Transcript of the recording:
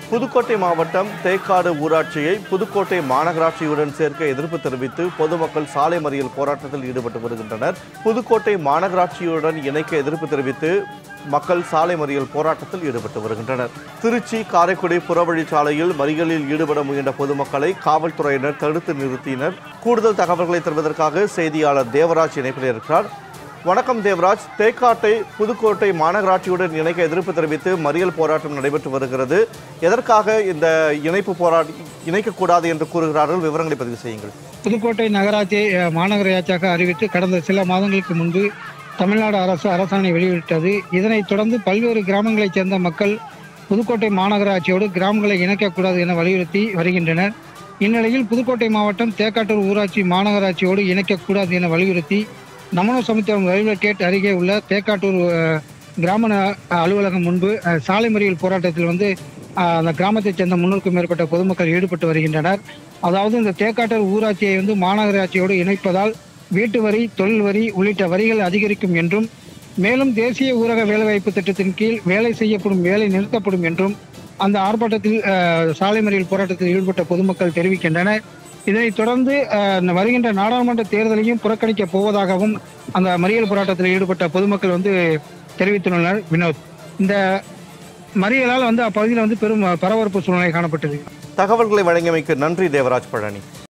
புதுக்கோட்டை மாவட்டம் தேக்காடு ஊராட்சியை புதுக்கோட்டை மாநகராட்சியுடன் சேர்க்க எதிர்ப்பு தெரிவித்து பொதுமக்கள் சாலை மறியல் போராட்டத்தில் ஈடுபட்டு வருகின்றனர் புதுக்கோட்டை மாநகராட்சியுடன் இணைக்க எதிர்ப்பு தெரிவித்து மக்கள் சாலை மறியல் போராட்டத்தில் ஈடுபட்டு வருகின்றனர் திருச்சி காரைக்குடி புறவழிச்சாலையில் மறியலில் ஈடுபட முயன்ற பொதுமக்களை காவல்துறையினர் தடுத்து நிறுத்தினர் கூடுதல் தகவல்களை தருவதற்காக செய்தியாளர் தேவராஜ் இணைப்பில் இருக்கிறார் வணக்கம் தேவராஜ் தேக்காட்டை புதுக்கோட்டை மாநகராட்சியுடன் இணைக்க எதிர்ப்பு தெரிவித்து மறியல் போராட்டம் நடைபெற்று வருகிறது எதற்காக இந்த இணைப்பு போராட்ட இணைக்கக்கூடாது என்று கூறுகிறார்கள் விவரங்களை பதிவு செய்யுங்கள் புதுக்கோட்டை நகராட்சியை அஹ், மாநகராட்சியாக அறிவித்து கடந்த சில மாதங்களுக்கு முன்பு தமிழ்நாடு அரசு அரசாணை வெளியிட்டது இதனைத் தொடர்ந்து பல்வேறு கிராமங்களைச் சேர்ந்த மக்கள் புதுக்கோட்டை மாநகராட்சியோடு கிராமங்களை இணைக்கக்கூடாது என வலியுறுத்தி வருகின்றனர் இந்நிலையில் புதுக்கோட்டை மாவட்டம் தேக்காட்டூர் ஊராட்சி மாநகராட்சியோடு இணைக்கக்கூடாது என வலியுறுத்தி நமனோ சமுத்திரம் ரயில்வே கேட் அருகே உள்ள தேக்காட்டூர் அஹ், கிராம ந- அலுவலகம் முன்பு அஹ், சாலை மறியல் போராட்டத்தில் வந்து அஹ், அந்த கிராமத்தைச் சேர்ந்த முன்னூறுக்கும் மேற்பட்ட பொதுமக்கள் ஈடுபட்டு வருகின்றனர் அதாவது இந்த தேக்காட்டூர் ஊராட்சியை வந்து மாநகராட்சியோடு இணைப்பதால் வீட்டு வரி தொழில் வரி உள்ளிட்ட வரிகள் அதிகரிக்கும் என்றும் மேலும் தேசிய ஊரக வேலைவாய்ப்பு திட்டத்தின் கீழ் வேலை செய்யப்படும் வேலை நிறுத்தப்படும் என்றும் அந்த ஆர்ப்பாட்டத்தில் அஹ், சாலை மறியல் போராட்டத்தில் ஈடுபட்ட பொதுமக்கள் தெரிவிக்கின்றனர் இதனைத் தொடர்ந்து அஹ், இந்த வருகின்ற நாடாளுமன்ற தேர்தலையும் புறக்கணிக்க போவதாகவும் அந்த மறியல் போராட்டத்தில் ஈடுபட்ட பொதுமக்கள் வந்து தெரிவித்துள்ளனர் வினோத் இந்த மறியலால் வந்து அப்பகுதியில் வந்து பெரும் பரபரப்பு சூழ்நிலை காணப்பட்டது தகவல்களை வழங்கியமைக்கு நன்றி தேவராஜ் பழனி